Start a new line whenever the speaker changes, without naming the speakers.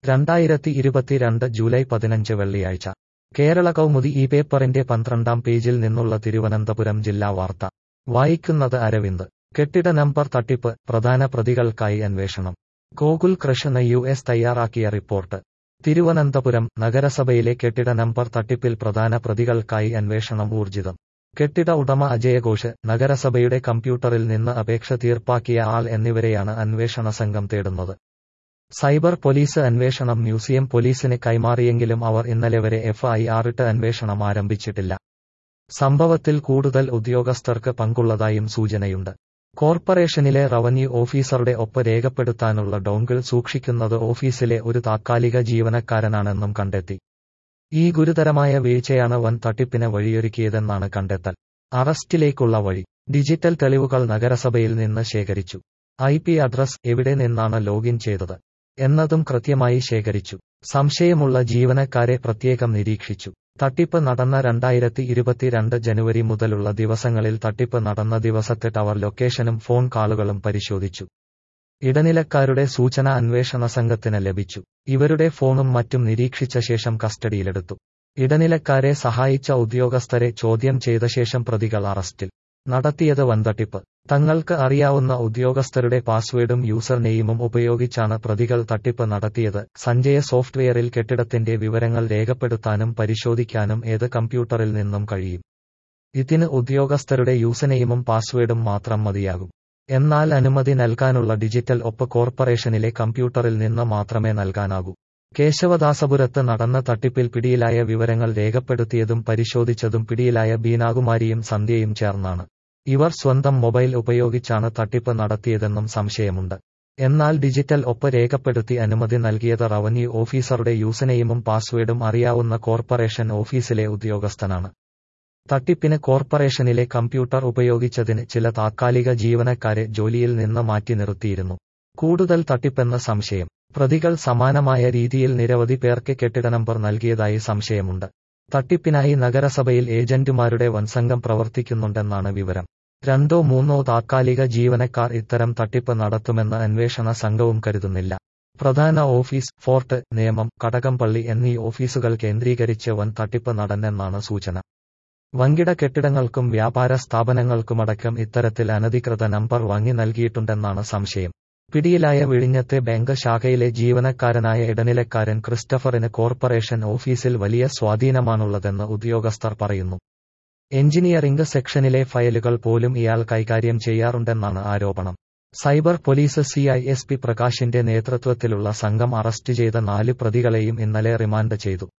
രണ്ടായിരത്തി ഇരുപത്തിരണ്ട് ജൂലൈ പതിനഞ്ച് വെള്ളിയാഴ്ച കേരള കൗമുദി ഈ പേപ്പറിന്റെ പന്ത്രണ്ടാം പേജിൽ നിന്നുള്ള തിരുവനന്തപുരം ജില്ലാ വാർത്ത വായിക്കുന്നത് അരവിന്ദ് കെട്ടിട നമ്പർ തട്ടിപ്പ് പ്രധാന പ്രതികൾക്കായി അന്വേഷണം ഗോകുൽ കൃഷ്ണ യു എസ് തയ്യാറാക്കിയ റിപ്പോർട്ട് തിരുവനന്തപുരം നഗരസഭയിലെ കെട്ടിട നമ്പർ തട്ടിപ്പിൽ പ്രധാന പ്രതികൾക്കായി അന്വേഷണം ഊർജിതം കെട്ടിട ഉടമ അജയഘോഷ് നഗരസഭയുടെ കമ്പ്യൂട്ടറിൽ നിന്ന് അപേക്ഷ തീർപ്പാക്കിയ ആൾ എന്നിവരെയാണ് അന്വേഷണ സംഘം തേടുന്നത് സൈബർ പോലീസ് അന്വേഷണം മ്യൂസിയം പോലീസിന് കൈമാറിയെങ്കിലും അവർ ഇന്നലെ വരെ എഫ്ഐആറിട്ട് അന്വേഷണം ആരംഭിച്ചിട്ടില്ല സംഭവത്തിൽ കൂടുതൽ ഉദ്യോഗസ്ഥർക്ക് പങ്കുള്ളതായും സൂചനയുണ്ട് കോർപ്പറേഷനിലെ റവന്യൂ ഓഫീസറുടെ ഒപ്പ് രേഖപ്പെടുത്താനുള്ള ഡോങ്കിൾ സൂക്ഷിക്കുന്നത് ഓഫീസിലെ ഒരു താത്കാലിക ജീവനക്കാരനാണെന്നും കണ്ടെത്തി ഈ ഗുരുതരമായ വീഴ്ചയാണ് വൻ തട്ടിപ്പിന് വഴിയൊരുക്കിയതെന്നാണ് കണ്ടെത്തൽ അറസ്റ്റിലേക്കുള്ള വഴി ഡിജിറ്റൽ തെളിവുകൾ നഗരസഭയിൽ നിന്ന് ശേഖരിച്ചു ഐ പി അഡ്രസ് എവിടെ നിന്നാണ് ലോഗിൻ ചെയ്തത് എന്നതും കൃത്യമായി ശേഖരിച്ചു സംശയമുള്ള ജീവനക്കാരെ പ്രത്യേകം നിരീക്ഷിച്ചു തട്ടിപ്പ് നടന്ന രണ്ടായിരത്തി ഇരുപത്തിരണ്ട് ജനുവരി മുതലുള്ള ദിവസങ്ങളിൽ തട്ടിപ്പ് നടന്ന ദിവസത്തെ ടവർ ലൊക്കേഷനും ഫോൺ കാളുകളും പരിശോധിച്ചു ഇടനിലക്കാരുടെ സൂചന അന്വേഷണ സംഘത്തിന് ലഭിച്ചു ഇവരുടെ ഫോണും മറ്റും നിരീക്ഷിച്ച ശേഷം കസ്റ്റഡിയിലെടുത്തു ഇടനിലക്കാരെ സഹായിച്ച ഉദ്യോഗസ്ഥരെ ചോദ്യം ചെയ്ത ശേഷം പ്രതികൾ അറസ്റ്റിൽ നടത്തിയത് വൻതട്ടിപ്പ് തങ്ങൾക്ക് അറിയാവുന്ന ഉദ്യോഗസ്ഥരുടെ പാസ്വേഡും യൂസർ നെയിമും ഉപയോഗിച്ചാണ് പ്രതികൾ തട്ടിപ്പ് നടത്തിയത് സഞ്ജയ സോഫ്റ്റ്വെയറിൽ കെട്ടിടത്തിന്റെ വിവരങ്ങൾ രേഖപ്പെടുത്താനും പരിശോധിക്കാനും ഏത് കമ്പ്യൂട്ടറിൽ നിന്നും കഴിയും ഇതിന് ഉദ്യോഗസ്ഥരുടെ യൂസനെയിമും പാസ്വേഡും മാത്രം മതിയാകും എന്നാൽ അനുമതി നൽകാനുള്ള ഡിജിറ്റൽ ഒപ്പ് കോർപ്പറേഷനിലെ കമ്പ്യൂട്ടറിൽ നിന്ന് മാത്രമേ നൽകാനാകൂ കേശവദാസപുരത്ത് നടന്ന തട്ടിപ്പിൽ പിടിയിലായ വിവരങ്ങൾ രേഖപ്പെടുത്തിയതും പരിശോധിച്ചതും പിടിയിലായ ബീനാകുമാരിയും സന്ധ്യയും ചേർന്നാണ് ഇവർ സ്വന്തം മൊബൈൽ ഉപയോഗിച്ചാണ് തട്ടിപ്പ് നടത്തിയതെന്നും സംശയമുണ്ട് എന്നാൽ ഡിജിറ്റൽ ഒപ്പ് രേഖപ്പെടുത്തി അനുമതി നൽകിയത് റവന്യൂ ഓഫീസറുടെ യൂസനെയിമും പാസ്വേഡും അറിയാവുന്ന കോർപ്പറേഷൻ ഓഫീസിലെ ഉദ്യോഗസ്ഥനാണ് തട്ടിപ്പിന് കോർപ്പറേഷനിലെ കമ്പ്യൂട്ടർ ഉപയോഗിച്ചതിന് ചില താത്കാലിക ജീവനക്കാരെ ജോലിയിൽ നിന്ന് മാറ്റി നിർത്തിയിരുന്നു കൂടുതൽ തട്ടിപ്പെന്ന സംശയം പ്രതികൾ സമാനമായ രീതിയിൽ നിരവധി പേർക്ക് കെട്ടിട നമ്പർ നൽകിയതായി സംശയമുണ്ട് തട്ടിപ്പിനായി നഗരസഭയിൽ ഏജന്റുമാരുടെ വൻസംഘം പ്രവർത്തിക്കുന്നുണ്ടെന്നാണ് വിവരം രണ്ടോ മൂന്നോ താത്കാലിക ജീവനക്കാർ ഇത്തരം തട്ടിപ്പ് നടത്തുമെന്ന് അന്വേഷണ സംഘവും കരുതുന്നില്ല പ്രധാന ഓഫീസ് ഫോർട്ട് നിയമം കടകംപള്ളി എന്നീ ഓഫീസുകൾ കേന്ദ്രീകരിച്ച് വൻ തട്ടിപ്പ് നടന്നെന്നാണ് സൂചന വൻകിട കെട്ടിടങ്ങൾക്കും വ്യാപാര സ്ഥാപനങ്ങൾക്കുമടക്കം ഇത്തരത്തിൽ അനധികൃത നമ്പർ വാങ്ങി നൽകിയിട്ടുണ്ടെന്നാണ് സംശയം പിടിയിലായ വിഴിഞ്ഞത്തെ ബാങ്ക് ശാഖയിലെ ജീവനക്കാരനായ ഇടനിലക്കാരൻ ക്രിസ്റ്റഫറിന് കോർപ്പറേഷൻ ഓഫീസിൽ വലിയ സ്വാധീനമാണുള്ളതെന്ന് ഉദ്യോഗസ്ഥർ പറയുന്നു എഞ്ചിനീയറിംഗ് സെക്ഷനിലെ ഫയലുകൾ പോലും ഇയാൾ കൈകാര്യം ചെയ്യാറുണ്ടെന്നാണ് ആരോപണം cyber police C I S P പ്രകാശിന്റെ നേതൃത്വത്തിലുള്ള സംഘം അറസ്റ്റ് ചെയ്ത നാല് പ്രതികളെയും ഇന്നലെ റിമാൻഡ് ചെയ്തു